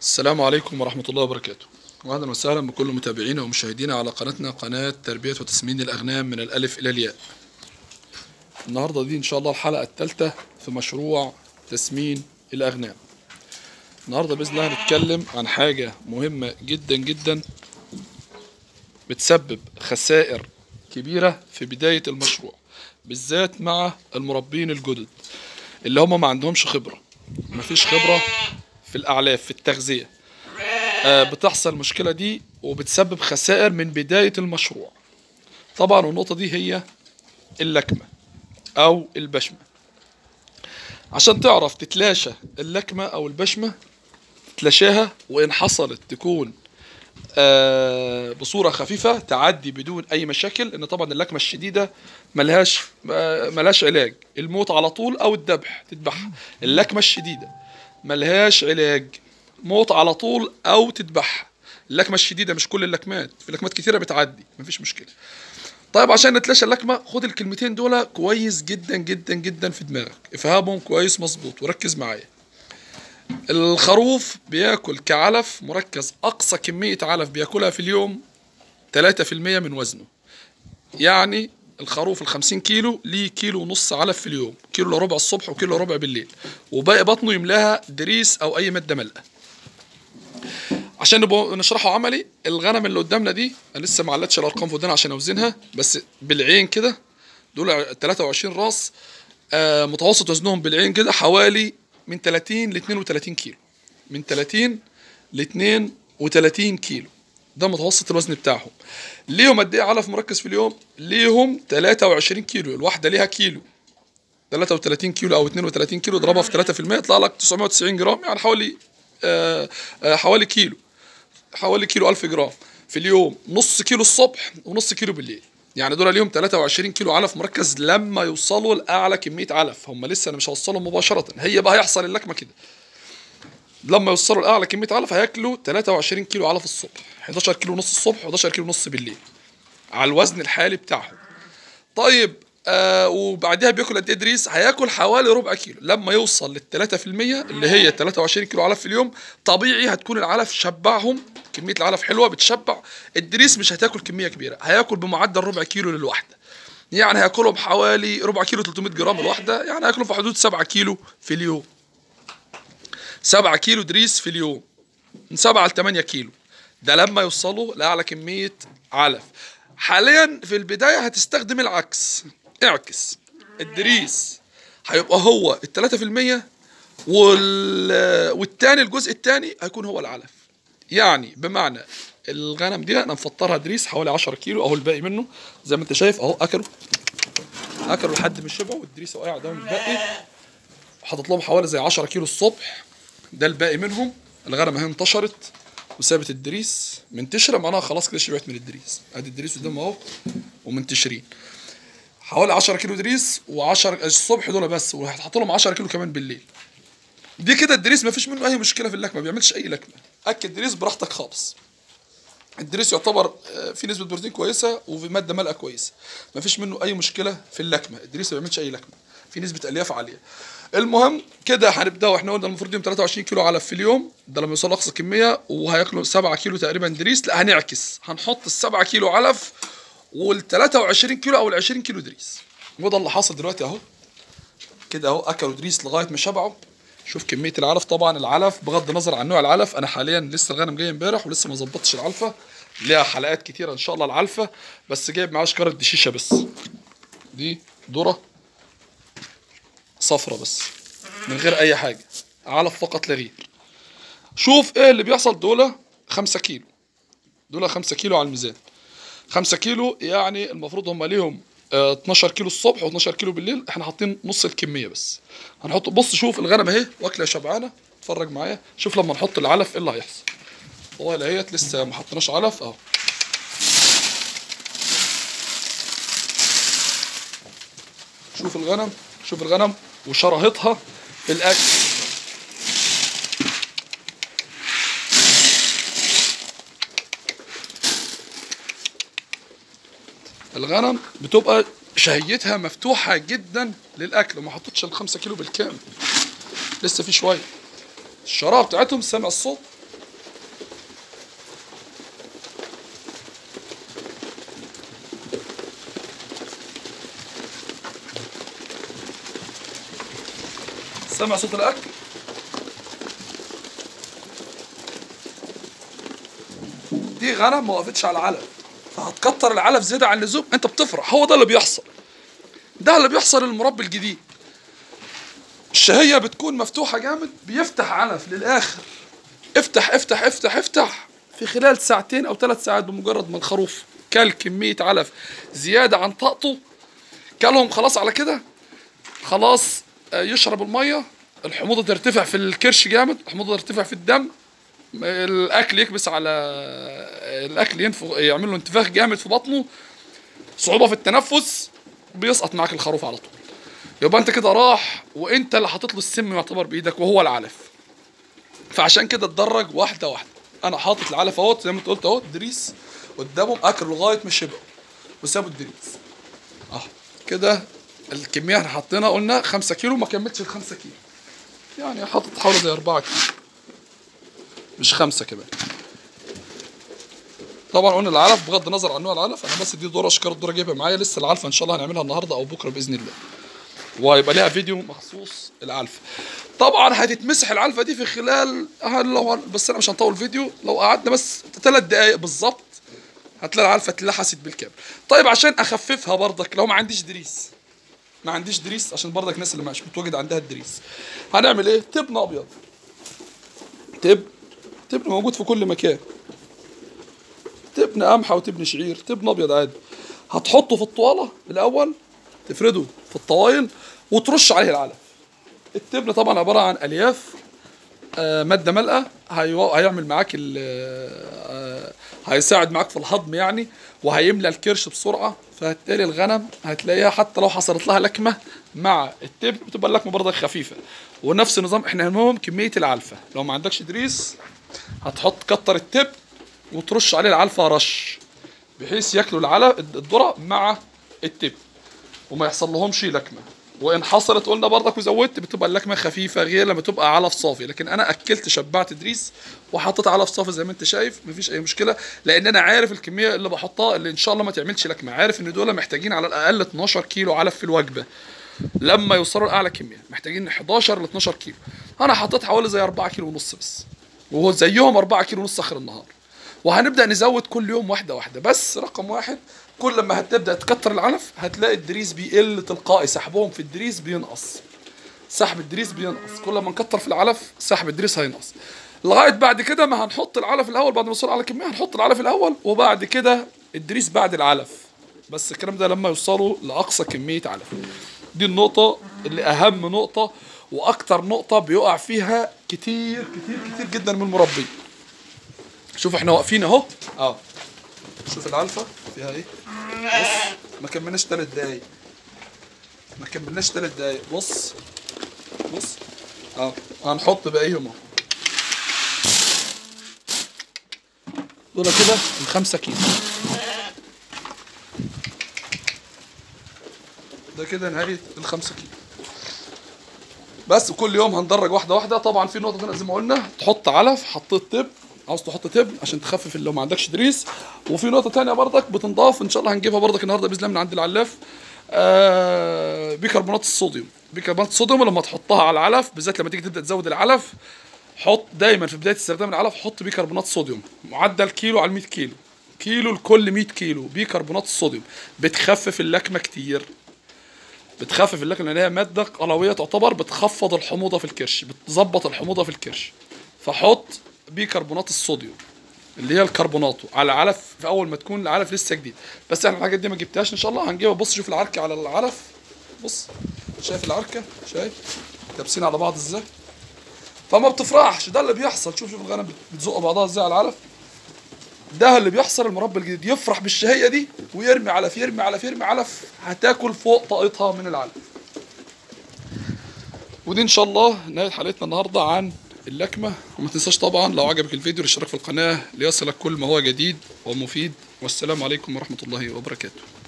السلام عليكم ورحمة الله وبركاته وأهلا وسهلا بكل متابعينا ومشاهدينا على قناتنا قناة تربية وتسمين الأغنام من الألف إلى الياء النهاردة دي إن شاء الله الحلقة الثالثة في مشروع تسمين الأغنام النهاردة بإذن الله هنتكلم عن حاجة مهمة جدا جدا بتسبب خسائر كبيرة في بداية المشروع بالذات مع المربين الجدد اللي هم ما عندهمش خبرة مفيش خبرة في الأعلاف في التغذية آه، بتحصل المشكلة دي وبتسبب خسائر من بداية المشروع طبعا النقطة دي هي اللكمة أو البشمة عشان تعرف تتلاشى اللكمة أو البشمة تتلاشاها وإن حصلت تكون آه، بصورة خفيفة تعدي بدون أي مشاكل إن طبعا اللكمة الشديدة ملهاش آه، ملهاش علاج الموت على طول أو الذبح تذبحها اللكمة الشديدة ملهاش علاج موت على طول أو تذبحها اللكمة الشديدة مش كل اللكمات في لكمات كتيرة بتعدي مفيش مشكلة طيب عشان نتلاشى اللكمة خد الكلمتين دول كويس جدا جدا جدا في دماغك افهمهم كويس مظبوط وركز معايا الخروف بياكل كعلف مركز اقصى كمية علف بياكلها في اليوم 3% من وزنه يعني الخروف ال 50 كيلو ليه كيلو ونص علف في اليوم كيلو الا ربع الصبح وكيلو الا ربع بالليل وباقي بطنه يملاها دريس او اي ماده ملقى عشان نبقى نشرحه عملي الغنم اللي قدامنا دي انا لسه ما علتش الارقام في ودانها عشان اوزنها بس بالعين كده دول 23 راس آه متوسط وزنهم بالعين كده حوالي من 30 ل 32 كيلو من 30 ل 32 كيلو ده متوسط الوزن بتاعهم ليهم قد ايه علف مركز في اليوم ليهم 23 كيلو الواحده ليها كيلو 33 كيلو او 32 كيلو اضربها في 3% يطلع لك 990 جرام يعني حوالي آه آه حوالي كيلو حوالي كيلو 1000 جرام في اليوم نص كيلو الصبح ونص كيلو بالليل يعني دول ليهم 23 كيلو علف مركز لما يوصلوا لاعلى كميه علف هم لسه انا مش هوصلهم مباشره هي بقى هيحصل اللكمه كده لما يوصلوا لاعلى كميه علف هياكلوا 23 كيلو علف الصبح 11 كيلو نص الصبح و11 كيلو نص بالليل على الوزن الحالي بتاعهم طيب آه وبعدها بياكل قد ايه دريس هياكل حوالي ربع كيلو لما يوصل لل 3% اللي هي 23 كيلو علف في اليوم طبيعي هتكون العلف شبعهم كميه العلف حلوه بتشبع الدريس مش هتاكل كميه كبيره هياكل بمعدل ربع كيلو للواحده يعني هياكلهم حوالي ربع كيلو 300 جرام الواحده يعني هياكلوا في حدود 7 كيلو في اليوم 7 كيلو دريس في اليوم من 7 ل 8 كيلو ده لما يوصلوا لاعلى كميه علف حاليا في البدايه هتستخدم العكس اعكس الدريس هيبقى هو ال 3% وال... والتاني الجزء التاني هيكون هو العلف يعني بمعنى الغنم دي انا مفطرها دريس حوالي 10 كيلو اهو الباقي منه زي ما انت شايف اهو اكلوا اكلوا لحد ما شبعوا والدريس اهو قاعد اهو الباقي حاطط لهم حوالي زي 10 كيلو الصبح ده الباقي منهم الغنم اهي انتشرت وسابت الدريس منتشره معناها خلاص كده شبعت من الدريس ادي الدريس قدام اهو ومنتشرين حوالي 10 كيلو دريس و10 الصبح دول بس وهتحط لهم 10 كيلو كمان بالليل دي كده الدريس ما فيش منه اي مشكله في اللكمه ما بيعملش اي لكمه اكل الدريس براحتك خالص الدريس يعتبر آه، فيه نسبه بروتين كويسه وفي ماده ملقى كويسه ما فيش منه اي مشكله في اللكمه الدريس ما بيعملش اي لكمه في نسبه الياف عاليه المهم كده هنبدا واحنا قلنا المفروض يوم 23 كيلو علف في اليوم ده لما يوصل اقصى كميه وهياكلوا 7 كيلو تقريبا دريس لا هنعكس هنحط ال 7 كيلو علف وال 23 كيلو او ال 20 كيلو دريس وده اللي حاصل دلوقتي اهو كده اهو اكلوا دريس لغايه ما شبعوا شوف كميه العلف طبعا العلف بغض النظر عن نوع العلف انا حاليا لسه الغنم جاي امبارح ولسه ما ظبطتش العلفه ليها حلقات كتيره ان شاء الله العلفه بس جايب معاه شكاره دشيشه بس دي ذره صفرة بس من غير اي حاجه علف فقط لا غير شوف ايه اللي بيحصل دول 5 كيلو دول 5 كيلو على الميزان 5 كيلو يعني المفروض هم ليهم آه، 12 كيلو الصبح و12 كيلو بالليل احنا حاطين نص الكميه بس هنحط بص شوف الغنم اهي واكله شبعانه اتفرج معايا شوف لما نحط العلف ايه اللي هيحصل والله اهيت لسه ما حطيناش علف اهو شوف الغنم شوف الغنم وشرهطها في الاكل الغنم بتبقى شهيتها مفتوحة جدا للأكل وما حطتش الخمسة كيلو بالكامل لسه في شوية الشراهة بتاعتهم سامع الصوت سامع صوت الاكل دي غنم ما وقفتش على العلف فهتكتر العلف زياده عن اللزوم انت بتفرح هو ده اللي بيحصل ده اللي بيحصل للمربي الجديد الشهيه بتكون مفتوحه جامد بيفتح علف للاخر افتح افتح افتح افتح في خلال ساعتين او ثلاث ساعات بمجرد ما الخروف كل كميه علف زياده عن طاقته كلهم خلاص على كده خلاص آه، يشرب الميه الحموضه ترتفع في الكرش جامد الحموضه ترتفع في الدم الاكل يكبس على الاكل ينفخ يعمل له انتفاخ جامد في بطنه صعوبه في التنفس بيسقط معاك الخروف على طول يبقى انت كده راح وانت اللي حاطط له السم يعتبر بايدك وهو العلف فعشان كده اتدرج واحده واحده انا حاطط العلف اهوت زي ما انت قلت اهو دريس قدامهم اكل لغايه ما شبعوا وسابوا الدريس اهو كده الكميه احنا حطينا قلنا 5 كيلو ما كملتش ال 5 كيلو يعني حاطط حوالي زي 4 كيلو مش خمسة كمان طبعا قلنا العلف بغض النظر عن نوع العلف انا بس دي دوره اشكال الدوره جايبها معايا لسه العلفه ان شاء الله هنعملها النهارده او بكره باذن الله وهيبقى لها فيديو مخصوص العلفه طبعا هتتمسح العلفه دي في خلال هل- لو بس انا مش هنطول الفيديو لو قعدنا بس ثلاث دقائق بالظبط هتلاقي العلفه اتلحست بالكامل طيب عشان اخففها برضك لو ما عنديش دريس ما عنديش دريس عشان برضك الناس اللي مش متواجد عندها الدريس هنعمل ايه تبن ابيض تبن تبن موجود في كل مكان تبن قمحة وتبن شعير تبن ابيض عادي هتحطه في الطواله الاول تفرده في الطوايل وترش عليه العلف التبن طبعا عباره عن الياف آه، ماده مالئه هيو- هيعمل معاك ال- آه، هيساعد معاك في الهضم يعني وهيملى الكرش بسرعه فبالتالي الغنم هتلاقيها حتى لو حصلت لها لكمه مع التبن بتبقى اللكمه برضك خفيفه ونفس النظام احنا هنهم كميه العلفه لو ما عندكش دريس هتحط كتر التبن وترش عليه العلفه رش بحيث ياكلوا العلف الذره مع التبن وما يحصل لهمش لكمه وان حصلت قلنا برضك وزودت بتبقى اللكمه خفيفه غير لما تبقى علف صافي لكن انا اكلت شبعت دريس وحطيت علف صافي زي ما انت شايف مفيش اي مشكله لان انا عارف الكميه اللي بحطها اللي ان شاء الله ما تعملش لكمه عارف ان دول محتاجين على الاقل 12 كيلو علف في الوجبه لما يوصلوا لاعلى كميه محتاجين 11 ل 12 كيلو انا حطيت حوالي زي 4 كيلو ونص بس وهو زيهم 4 كيلو ونص اخر النهار وهنبدا نزود كل يوم واحده واحده بس رقم واحد كل ما هتبدا تكتر العلف هتلاقي الدريس بيقل تلقائي سحبهم في الدريس بينقص سحب الدريس بينقص كل ما نكتر في العلف سحب الدريس هينقص لغايه بعد كده ما هنحط العلف الاول بعد ما نوصل على كميه هنحط العلف الاول وبعد كده الدريس بعد العلف بس الكلام ده لما يوصلوا لاقصى كميه علف دي النقطه اللي اهم نقطه واكتر نقطه بيقع فيها كتير كتير كتير جدا من المربين شوف احنا واقفين اهو اه شوف العلفه فيها ايه بص ما كملناش ثلاث دقايق ما كملناش ثلاث دقايق بص بص اه هنحط باقيهم اهو دول كده الخمسة كيلو ده كده نهاية الخمسة كيلو بس وكل يوم هندرج واحدة واحدة طبعا في نقطة هنا زي ما قلنا تحط علف حطيت تب عاوز تحط تب عشان تخفف اللي لو ما عندكش دريس وفي نقطة تانية برضك بتنضاف ان شاء الله هنجيبها برضك النهارده باذن الله من عند العلاف آه بيكربونات الصوديوم بيكربونات الصوديوم لما تحطها على العلف بالذات لما تيجي تبدا تزود العلف حط دايما في بدايه استخدام العلف حط بيكربونات صوديوم معدل كيلو على 100 كيلو كيلو لكل 100 كيلو بيكربونات الصوديوم بتخفف اللكمه كتير بتخفف اللكمه لان هي ماده قلويه تعتبر بتخفض الحموضه في الكرش بتظبط الحموضه في الكرش فحط بيكربونات الصوديوم اللي هي الكربوناتو على علف في اول ما تكون العلف لسه جديد بس احنا الحاجات دي ما جبتهاش ان شاء الله هنجيبها بص شوف العركه على العلف بص شايف العركه شايف كابسين على بعض ازاي فما بتفرحش ده اللي بيحصل شوف شوف الغنم بتزق بعضها ازاي على العلف ده اللي بيحصل المربى الجديد يفرح بالشهيه دي ويرمي علف يرمي علف يرمي علف هتاكل فوق طاقتها من العلف ودي ان شاء الله نهايه حلقتنا النهارده عن اللكمه وما تنساش طبعا لو عجبك الفيديو الاشتراك في القناه ليصلك كل ما هو جديد ومفيد والسلام عليكم ورحمه الله وبركاته